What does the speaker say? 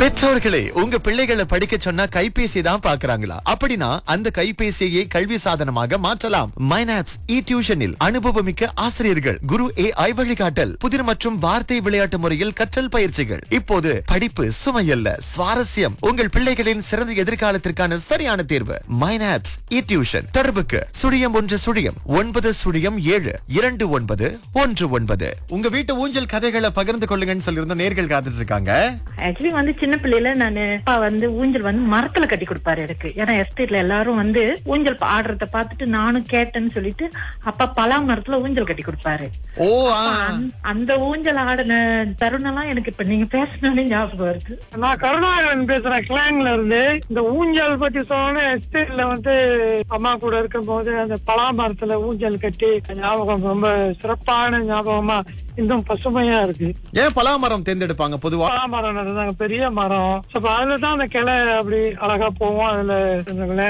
பெற்றோர்களே உங்க பிள்ளைகளை படிக்க சொன்னா கைபேசி தான் பாக்குறாங்களா அப்படின்னா அந்த கைபேசியை கல்வி சாதனமாக மாற்றலாம் மைனாப்ஸ் இ டியூஷனில் அனுபவமிக்க ஆசிரியர்கள் குரு ஏ ஐ வழிகாட்டல் புதிர் மற்றும் வார்த்தை விளையாட்டு முறையில் கற்றல் பயிற்சிகள் இப்போது படிப்பு சுமையல்ல சுவாரஸ்யம் உங்கள் பிள்ளைகளின் சிறந்த எதிர்காலத்திற்கான சரியான தேர்வு மைனாப்ஸ் இ டியூஷன் தொடர்புக்கு சுழியம் ஒன்று சுழியம் ஒன்பது சுழியம் ஏழு இரண்டு ஒன்பது ஒன்று ஒன்பது உங்க வீட்டு ஊஞ்சல் கதைகளை பகிர்ந்து கொள்ளுங்கன்னு சொல்லியிருந்தோம் நேர்கள் காத்துட்டு இருக்காங்க ஆக்சுவலி வந்து சின்ன பிள்ளையில நானு அப்பா வந்து ஊஞ்சல் வந்து மரத்துல கட்டி கொடுப்பாரு எனக்கு ஏன்னா எஸ்டேட்ல எல்லாரும் வந்து ஊஞ்சல் பா- ஆடுறத பார்த்துட்டு நானும் கேட்டேன்னு சொல்லிட்டு அப்பா பலா மரத்துல ஊஞ்சல் கட்டி கொடுப்பாரு ஓ ஆ. அந்த- அந்த ஊஞ்சல் ஆடின தருணம்லாம் எனக்கு இப்ப நீங்க பேசினாலே ஞாபகம் வருது நான் கருணாகரன் பேசுறேன் கிளாங்ல இருந்து இந்த ஊஞ்சல் பத்தி சொன்ன எஸ்டேட்ல வந்து அம்மா கூட இருக்கும் போது அந்த பலாமரத்துல ஊஞ்சல் கட்டி ஞாபகம் ரொம்ப சிறப்பான ஞாபகமா இன்னும் பசுமையா இருக்கு ஏன் பலாமரம் தேர்ந்தெடுப்பாங்க பொதுவா பலாமரம் இருந்தாங்க பெரிய மரம் அப்ப அதுலதான் அந்த கிளை அப்படி அழகா போவோம் அதுல இந்த விளையாட்டு